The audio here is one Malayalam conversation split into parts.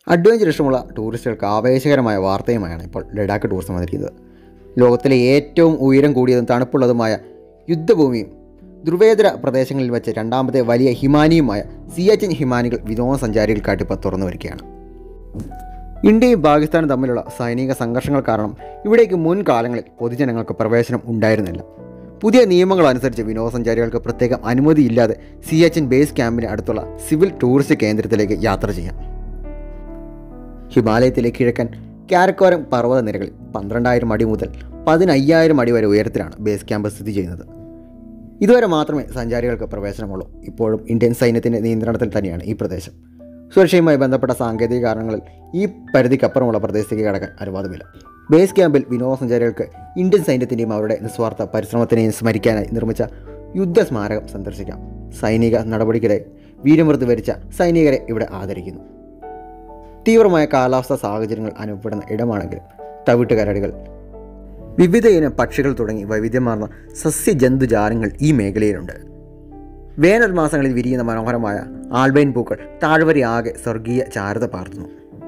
അഡ്വഞ്ചർ ഇഷ്ടമുള്ള ടൂറിസ്റ്റുകൾക്ക് ആവേശകരമായ വാർത്തയുമായാണ് ഇപ്പോൾ ലഡാക്ക് ടൂറിസം വന്നിരിക്കുന്നത് ലോകത്തിലെ ഏറ്റവും ഉയരം കൂടിയതും തണുപ്പുള്ളതുമായ യുദ്ധഭൂമിയും ധ്രുവേതര പ്രദേശങ്ങളിൽ വെച്ച് രണ്ടാമത്തെ വലിയ ഹിമാനിയുമായ സിയാച്ചിൻ ഹിമാനികൾ വിനോദസഞ്ചാരികൾക്കായിട്ട് ഇപ്പോൾ തുറന്നു വരികയാണ് ഇന്ത്യയും പാകിസ്ഥാനും തമ്മിലുള്ള സൈനിക സംഘർഷങ്ങൾ കാരണം ഇവിടേക്ക് മുൻകാലങ്ങളിൽ പൊതുജനങ്ങൾക്ക് പ്രവേശനം ഉണ്ടായിരുന്നില്ല പുതിയ നിയമങ്ങൾ അനുസരിച്ച് വിനോദസഞ്ചാരികൾക്ക് പ്രത്യേകം അനുമതിയില്ലാതെ സിയാച്ചിൻ ബേസ് ക്യാമ്പിന് അടുത്തുള്ള സിവിൽ ടൂറിസ്റ്റ് കേന്ദ്രത്തിലേക്ക് യാത്ര ചെയ്യാം ഹിമാലയത്തിലെ കിഴക്കൻ കാരക്കോരം പർവ്വത നിരകളിൽ പന്ത്രണ്ടായിരം അടി മുതൽ പതിനയ്യായിരം അടി വരെ ഉയരത്തിലാണ് ബേസ് ക്യാമ്പ് സ്ഥിതി ചെയ്യുന്നത് ഇതുവരെ മാത്രമേ സഞ്ചാരികൾക്ക് പ്രവേശനമുള്ളൂ ഇപ്പോഴും ഇന്ത്യൻ സൈന്യത്തിൻ്റെ നിയന്ത്രണത്തിൽ തന്നെയാണ് ഈ പ്രദേശം സുരക്ഷയുമായി ബന്ധപ്പെട്ട സാങ്കേതിക കാരണങ്ങളിൽ ഈ പരിധിക്കപ്പുറമുള്ള പ്രദേശത്തേക്ക് കടക്കാൻ അനുവാദമില്ല ബേസ് ക്യാമ്പിൽ വിനോദസഞ്ചാരികൾക്ക് ഇന്ത്യൻ സൈന്യത്തിൻ്റെയും അവരുടെ നിസ്വാർത്ഥ പരിശ്രമത്തിനെയും സ്മരിക്കാനായി നിർമ്മിച്ച യുദ്ധസ്മാരകം സന്ദർശിക്കാം സൈനിക നടപടിക്കിടെ വീരമൃത്യു വരിച്ച സൈനികരെ ഇവിടെ ആദരിക്കുന്നു തീവ്രമായ കാലാവസ്ഥാ സാഹചര്യങ്ങൾ അനുഭവപ്പെടുന്ന ഇടമാണെങ്കിലും തവിട്ട് കരടികൾ വിവിധ ഇനം പക്ഷികൾ തുടങ്ങി വൈവിധ്യമാർന്ന സസ്യജന്തുജാലങ്ങൾ ഈ മേഖലയിലുണ്ട് വേനൽ മാസങ്ങളിൽ വിരിയുന്ന മനോഹരമായ ആൽബൈൻ പൂക്കൾ താഴ്വരയാകെ സ്വർഗീയ ചാരുത പാർത്തുന്നു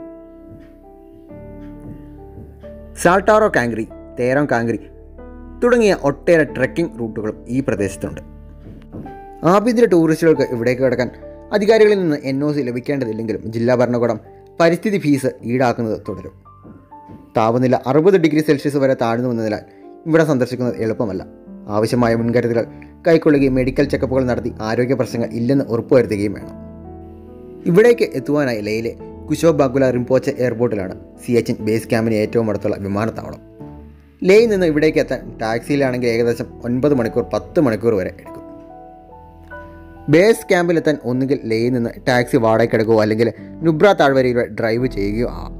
സാൾട്ടാറോ കാങ്ക്രി തേരം കാങ്ക്രി തുടങ്ങിയ ഒട്ടേറെ ട്രെക്കിംഗ് റൂട്ടുകളും ഈ പ്രദേശത്തുണ്ട് ആഭ്യന്തര ടൂറിസ്റ്റുകൾക്ക് ഇവിടേക്ക് കിടക്കാൻ അധികാരികളിൽ നിന്ന് എൻ ഒ സി ലഭിക്കേണ്ടതില്ലെങ്കിലും ജില്ലാ ഭരണകൂടം പരിസ്ഥിതി ഫീസ് ഈടാക്കുന്നത് തുടരും താപനില അറുപത് ഡിഗ്രി സെൽഷ്യസ് വരെ താഴ്ന്നു വന്നതിനാൽ ഇവിടെ സന്ദർശിക്കുന്നത് എളുപ്പമല്ല ആവശ്യമായ മുൻകരുതലുകൾ കൈക്കൊള്ളുകയും മെഡിക്കൽ ചെക്കപ്പുകൾ നടത്തി ആരോഗ്യ പ്രശ്നങ്ങൾ ഇല്ലെന്ന് ഉറപ്പുവരുത്തുകയും വേണം ഇവിടേക്ക് എത്തുവാനായി ലേയിലെ കുശോ ബാഗുല റിംപോച്ച എയർപോർട്ടിലാണ് സി എച്ച് എൻ ബേസ് ക്യാമ്പിന് ഏറ്റവും അടുത്തുള്ള വിമാനത്താവളം ലേയിൽ നിന്ന് ഇവിടേക്ക് എത്താൻ ടാക്സിയിലാണെങ്കിൽ ഏകദേശം ഒൻപത് മണിക്കൂർ പത്ത് മണിക്കൂർ വരെ എടുക്കും ബേസ് ക്യാമ്പിലെത്താൻ ഒന്നുകിൽ ലേയിൽ നിന്ന് ടാക്സി വാടകയ്ക്കെടുക്കുകയോ അല്ലെങ്കിൽ നുബ്ര താഴ്വരയിലൂടെ ഡ്രൈവ് ചെയ്യുകയോ ആവാം